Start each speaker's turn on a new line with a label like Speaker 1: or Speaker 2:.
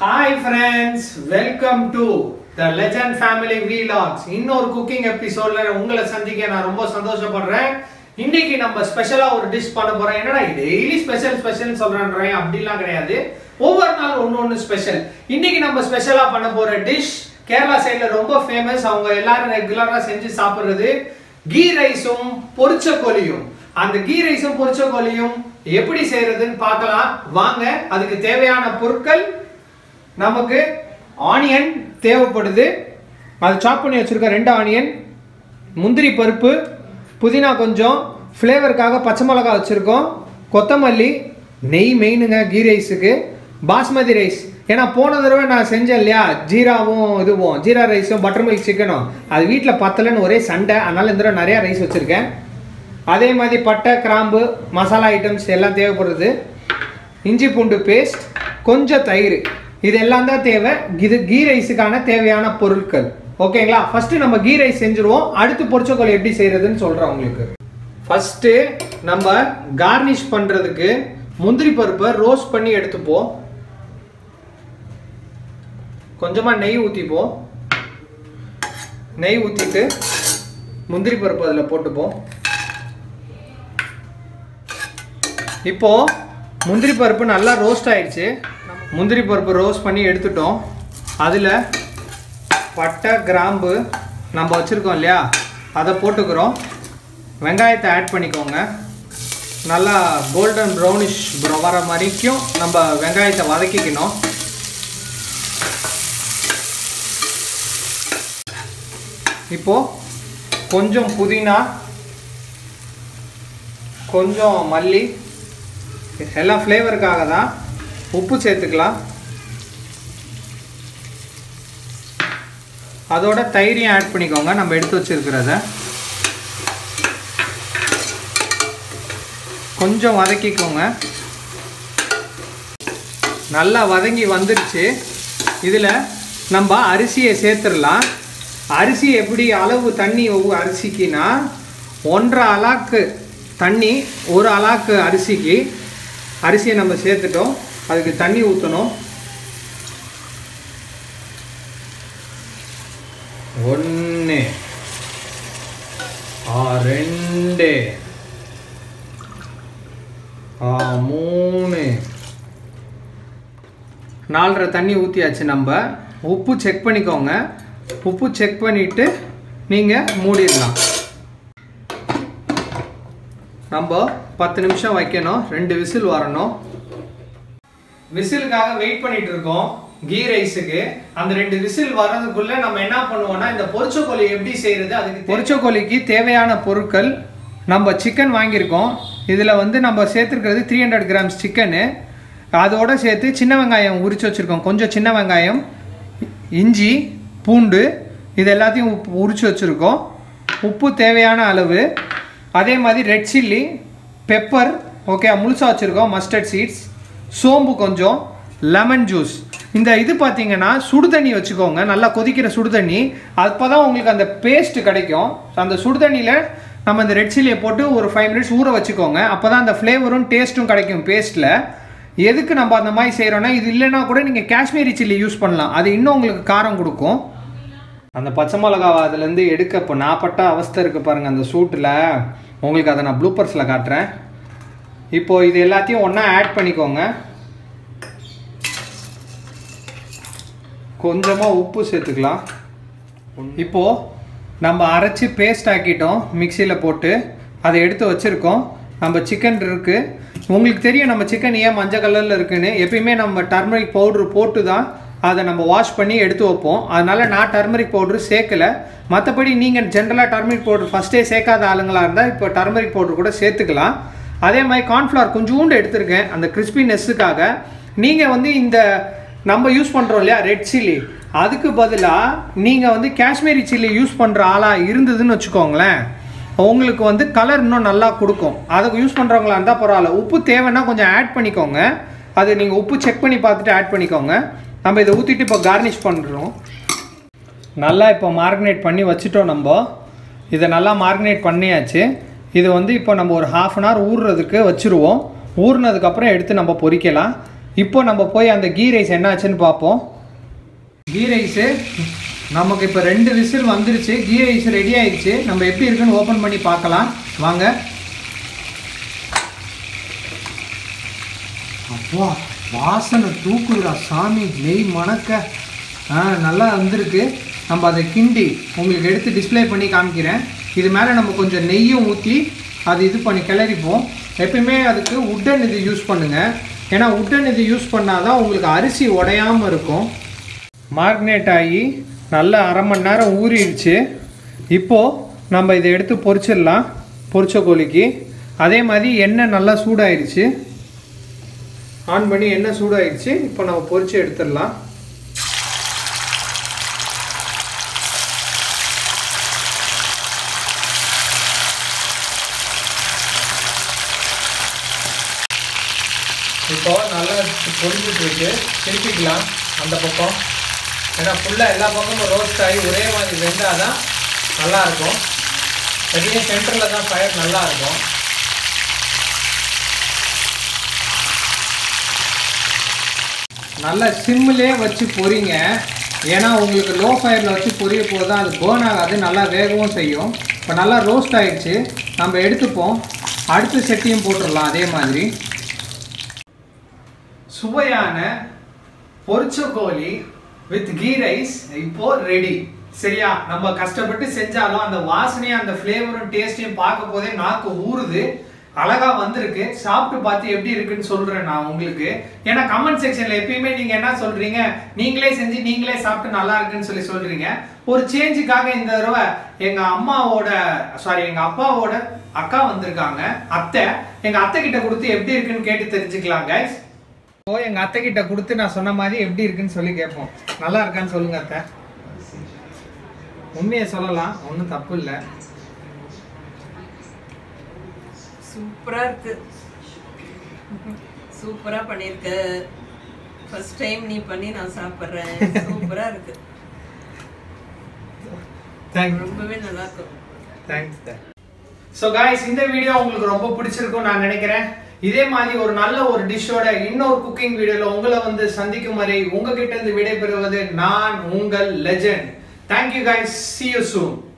Speaker 1: hi friends welcome to the legend family vlogs இன்னொரு cooking எபிசோட்ல உங்களை சந்திக்க நான் ரொம்ப சந்தோஷப்படுறேன் இன்னைக்கு நம்ம ஸ்பெஷலா ஒரு டிஷ் பண்ண போறோம் என்னடா டெய்லி ஸ்பெஷல் ஸ்பெஷல் சொல்றேன் அப்படிலாம் கிடையாது ஒவ்வொரு நாள் ஒன்று ஒன்று ஸ்பெஷல் இன்னைக்கு நம்ம ஸ்பெஷலா பண்ண போற டிஷ் கேரளா சைடுல ரொம்ப ஃபேமஸ் அவங்க எல்லாரும் ரெகுலரா செஞ்சு சாப்பிடுறது கீ ரைஸும் பொரிச்ச கோழியும் அந்த கீ ரைஸும் பொரிச்ச கோழியும் எப்படி செய்யறதுன்னு பார்க்கலாம் வாங்க அதுக்கு தேவையான பொருட்கள் நமக்கு ஆனியன் தேவைப்படுது அது சாப் பண்ணி வச்சிருக்க ரெண்டு ஆனியன் முந்திரி பருப்பு புதினா கொஞ்சம் ஃப்ளேவருக்காக பச்சை மிளகாய் வச்சுருக்கோம் கொத்தமல்லி நெய் மெயினுங்க கீ ரைஸுக்கு பாஸ்மதி ரைஸ் ஏன்னா போன தடவை நான் செஞ்சேன் இல்லையா ஜீராவும் இதுவும் ஜீரா ரைஸும் பட்டர் மில்க் சிக்கனும் அது வீட்டில் பத்தலைன்னு ஒரே சண்டை அதனால இந்த தடவை நிறையா ரைஸ் வச்சுருக்கேன் அதே மாதிரி பட்டை கிராம்பு மசாலா ஐட்டம்ஸ் எல்லாம் தேவைப்படுது இஞ்சி பூண்டு பேஸ்ட் கொஞ்சம் தயிர் இதெல்லாம் தான் தேவை இது கீ ரைஸுக்கான தேவையான பொருட்கள் ஓகேங்களா ஃபர்ஸ்ட் நம்ம கீ ரைஸ் செஞ்சுருவோம் அடுத்து பொரிச்சக்கோல் எப்படி செய்யறதுன்னு சொல்றேன் உங்களுக்கு ஃபர்ஸ்ட் நம்ம கார்னிஷ் பண்றதுக்கு முந்திரி பருப்பை ரோஸ்ட் பண்ணி எடுத்துப்போம் கொஞ்சமா நெய் ஊத்திப்போம் நெய் ஊத்திட்டு முந்திரி பருப்பு அதில் போட்டுப்போம் இப்போ முந்திரி பருப்பு நல்லா ரோஸ்ட் ஆயிடுச்சு முந்திரி பருப்பு ரோஸ்ட் பண்ணி எடுத்துட்டோம் அதில் பட்டை கிராம்பு நம்ம வச்சுருக்கோம் இல்லையா அதை போட்டுக்கிறோம் வெங்காயத்தை ஆட் பண்ணிக்கோங்க நல்லா கோல்டன் ப்ரௌனிஷ் வர வரைக்கும் நம்ம வெங்காயத்தை வதக்கிக்கணும் இப்போது கொஞ்சம் புதினா கொஞ்சம் மல்லி எல்லாம் ஃப்ளேவருக்காக தான் உப்பு சேர்த்துக்கலாம் அதோட தயிரையும் ஆட் பண்ணிக்கோங்க நம்ம எடுத்து வச்சிருக்கிறத கொஞ்சம் வதக்கிக்கோங்க நல்லா வதங்கி வந்துருச்சு இதில் நம்ம அரிசியை சேர்த்துடலாம் அரிசி எப்படி அளவு தண்ணி ஒவ்வொரு அரிசிக்குன்னா ஒன்றரை அலாக்கு தண்ணி ஒரு அலாக்கு அரிசிக்கு அரிசியை நம்ம சேர்த்துட்டோம் அதுக்கு தண்ணி ஊற்றணும் ஒன்று ரெண்டு மூணு நாலரை தண்ணி ஊற்றியாச்சு நம்ம உப்பு செக் பண்ணிக்கோங்க உப்பு செக் பண்ணிவிட்டு நீங்கள் மூடிடலாம் நம்ம பத்து நிமிஷம் வைக்கணும் ரெண்டு விசில் வரணும் விசிலுக்காக வெயிட் பண்ணிட்டு இருக்கோம் கீ ரைஸுக்கு அந்த ரெண்டு விசில் வர்றதுக்குள்ள நம்ம என்ன பண்ணுவோம்னா இந்த பொரிச்ச கோழி எப்படி செய்யறது அதுக்கு பொரிச்ச கோழிக்கு தேவையான பொருட்கள் நம்ம சிக்கன் வாங்கியிருக்கோம் இதில் வந்து நம்ம சேர்த்துருக்கிறது த்ரீ ஹண்ட்ரட் கிராம்ஸ் சிக்கனு அதோட சேர்த்து சின்ன வெங்காயம் உரிச்சு வச்சுருக்கோம் கொஞ்சம் சின்ன வெங்காயம் இஞ்சி பூண்டு இது எல்லாத்தையும் உப்பு உரிச்சு வச்சுருக்கோம் உப்பு தேவையான அளவு அதே மாதிரி ரெட் சில்லி பெப்பர் ஓகே முழுசாக வச்சுருக்கோம் மஸ்டர்ட் சீட்ஸ் சோம்பு கொஞ்சம் லெமன் ஜூஸ் இந்த இது பார்த்தீங்கன்னா சுடு தண்ணி வச்சுக்கோங்க நல்லா கொதிக்கிற சுடு தண்ணி அப்போ தான் உங்களுக்கு அந்த பேஸ்ட் கிடைக்கும் அந்த சுடு தண்ணியில் நம்ம இந்த ரெட் சில்லியை போட்டு ஒரு ஃபைவ் மினிட்ஸ் ஊற வச்சுக்கோங்க அப்போ தான் அந்த ஃப்ளேவரும் டேஸ்ட்டும் கிடைக்கும் பேஸ்ட்டில் எதுக்கு நம்ம அந்த மாதிரி செய்கிறோன்னா இது இல்லைன்னா கூட நீங்கள் காஷ்மீரி சில்லி யூஸ் பண்ணலாம் அது இன்னும் உங்களுக்கு காரம் கொடுக்கும் அந்த பச்சை மிளகாவை அதுலேருந்து எடுக்க இப்போ நான் பட்ட அவஸ்தை இருக்குது பாருங்கள் அந்த சூட்டில் உங்களுக்கு அதை நான் ப்ளூப்பர்ஸில் காட்டுறேன் இப்போது இது எல்லாத்தையும் ஒன்றா ஆட் பண்ணிக்கோங்க கொஞ்சமாக உப்பு சேர்த்துக்கலாம் இப்போது நம்ம அரைச்சி பேஸ்ட் ஆக்கிட்டோம் மிக்சியில் போட்டு அதை எடுத்து வச்சுருக்கோம் நம்ம சிக்கன் இருக்குது உங்களுக்கு தெரியும் நம்ம சிக்கன் ஏன் மஞ்சள் கலரில் இருக்குன்னு எப்பயுமே நம்ம டர்மரிக் பவுட்ரு போட்டு தான் அதை நம்ம வாஷ் பண்ணி எடுத்து வைப்போம் அதனால் நான் டர்மரிக் பவுட்ரு சேர்க்கலை மற்றபடி நீங்கள் ஜென்ரலாக டர்மரிக் பவுட்ரு ஃபஸ்ட்டே சேர்க்காத ஆளுங்களாக இருந்தால் இப்போ டர்மரிக் பவுட்ரு கூட சேர்த்துக்கலாம் அதே மாதிரி கார்ன்ஃப்ளவர் கொஞ்சோண்டு எடுத்திருக்கேன் அந்த கிறிஸ்பினஸ்ஸுக்காக நீங்கள் வந்து இந்த நம்ம யூஸ் பண்ணுறோம் இல்லையா ரெட் சில்லி அதுக்கு பதிலாக நீங்கள் வந்து காஷ்மீரி சில்லி யூஸ் பண்ணுற ஆளாக இருந்ததுன்னு வச்சுக்கோங்களேன் உங்களுக்கு வந்து கலர் இன்னும் நல்லா கொடுக்கும் அதுக்கு யூஸ் பண்ணுறவங்களா இருந்தால் பரவாயில்ல உப்பு தேவைன்னா கொஞ்சம் ஆட் பண்ணிக்கோங்க அது நீங்கள் உப்பு செக் பண்ணி பார்த்துட்டு ஆட் பண்ணிக்கோங்க நம்ம இதை ஊற்றிட்டு இப்போ கார்னிஷ் பண்ணுறோம் நல்லா இப்போ மார்கனேட் பண்ணி வச்சுட்டோம் நம்ம இதை நல்லா மார்கனேட் பண்ணியாச்சு இது வந்து இப்போ நம்ம ஒரு ஹாஃப் அன் ஹவர் ஊறுறதுக்கு வச்சுருவோம் ஊறினதுக்கப்புறம் எடுத்து நம்ம பொரிக்கலாம் இப்போ நம்ம போய் அந்த கீ ரைஸ் என்னாச்சுன்னு பார்ப்போம் கீ ரைஸு நமக்கு இப்போ ரெண்டு விசில் வந்துருச்சு கீ ரைஸ் ரெடி ஆயிடுச்சு நம்ம எப்படி இருக்குன்னு ஓப்பன் பண்ணி பார்க்கலாம் வாங்க அப்பா வாசனை தூக்குதுடா சாமி நெய் மணக்க ஆ நல்லா வந்திருக்கு நம்ம அதை கிண்டி உங்களுக்கு எடுத்து டிஸ்ப்ளே பண்ணி காமிக்கிறேன் இது மேலே நம்ம கொஞ்சம் நெய்யும் ஊற்றி அது இது பண்ணி கிளறிப்போம் எப்பயுமே அதுக்கு உட்டன் இது யூஸ் பண்ணுங்கள் ஏன்னா உட்டன் இது யூஸ் பண்ணாதான் உங்களுக்கு அரிசி உடையாமல் இருக்கும் மார்க்னேட் ஆகி நல்லா அரை மணி நேரம் ஊறிடுச்சு இப்போது நம்ம இதை எடுத்து பொரிச்சிடலாம் பொரிச்ச கோழிக்கு அதே மாதிரி எண்ணெய் நல்லா சூடாயிருச்சு ஆன் பண்ணி எண்ணெய் சூடாயிருச்சு இப்போ நம்ம பொரிச்சு எடுத்துடலாம் இப்போ நல்லா பொரிஞ்சிட்டு இருக்கு திருப்பிக்கலாம் அந்த பக்கம் ஏன்னா ஃபுல்லாக எல்லா பக்கமும் ரோஸ்ட் ஆகி ஒரே மாதிரி வெந்தால் தான் நல்லாயிருக்கும் பெரிய சென்டரில் தான் ஃபயர் நல்லா இருக்கும் நல்லா சிம்மிலே வச்சு பொரிங்க ஏன்னா உங்களுக்கு லோ ஃபயரில் வச்சு பொரிய போது தான் அது பேர்ன் ஆகாது நல்லா வேகவும் செய்யும் இப்போ நல்லா ரோஸ்ட் ஆயிடுச்சு நம்ம எடுத்துப்போம் அடுத்த செட்டியும் போட்டுடலாம் அதே மாதிரி சுவையான பொரிச்ச கோழி வித் கீ ரைஸ் இப்போ ரெடி சரியா நம்ம கஷ்டப்பட்டு செஞ்சாலும் அந்த வாசனையும் அந்த ஃப்ளேவரும் டேஸ்டையும் பார்க்க போதே நாக்கு ஊறுது அழகா வந்திருக்கு சாப்பிட்டு பார்த்து எப்படி இருக்குன்னு சொல்றேன் நான் உங்களுக்கு ஏன்னா கமெண்ட் செக்ஷன்ல எப்பயுமே நீங்க என்ன சொல்றீங்க நீங்களே செஞ்சு நீங்களே சாப்பிட்டு நல்லா இருக்குன்னு சொல்லி சொல்றீங்க ஒரு சேஞ்சுக்காக இந்த தடவை எங்க அம்மாவோட சாரி எங்க அப்பாவோட அக்கா வந்திருக்காங்க அத்தை எங்க அத்தை கிட்ட கொடுத்து எப்படி இருக்குன்னு கேட்டு தெரிஞ்சுக்கலாம் கைஸ் ஓ எங்க அத்தை கிட்ட கொடுத்து நான் சொன்ன மாதிரி எப்படி இருக்குன்னு சொல்லி கேட்போம் நல்லா இருக்கான்னு சொல்லுங்க அத்தை உண்மையை சொல்லலாம் ஒன்றும் தப்பு இல்லை
Speaker 2: சூப்பரா இருக்கு சூப்பரா பண்ணிருக்க ஃபர்ஸ்ட் டைம் நீ பண்ணி நான் சாப்பிடுறேன் சூப்பரா இருக்கு
Speaker 1: தேங்க்யூ
Speaker 2: ரொம்பவே நல்லா இருக்கும்
Speaker 1: தேங்க்ஸ் ஸோ காய்ஸ் இந்த வீடியோ உங்களுக்கு ரொம்ப பிடிச்சிருக்கும் நான் நினைக்கிறேன் இதே மாதிரி ஒரு நல்ல ஒரு டிஷ்ஷோட இன்னொரு குக்கிங் வீடியோல உங்களை வந்து சந்திக்கும் வரை உங்ககிட்ட இருந்து விடைபெறுவது நான் உங்கள் legend thank you guys see you soon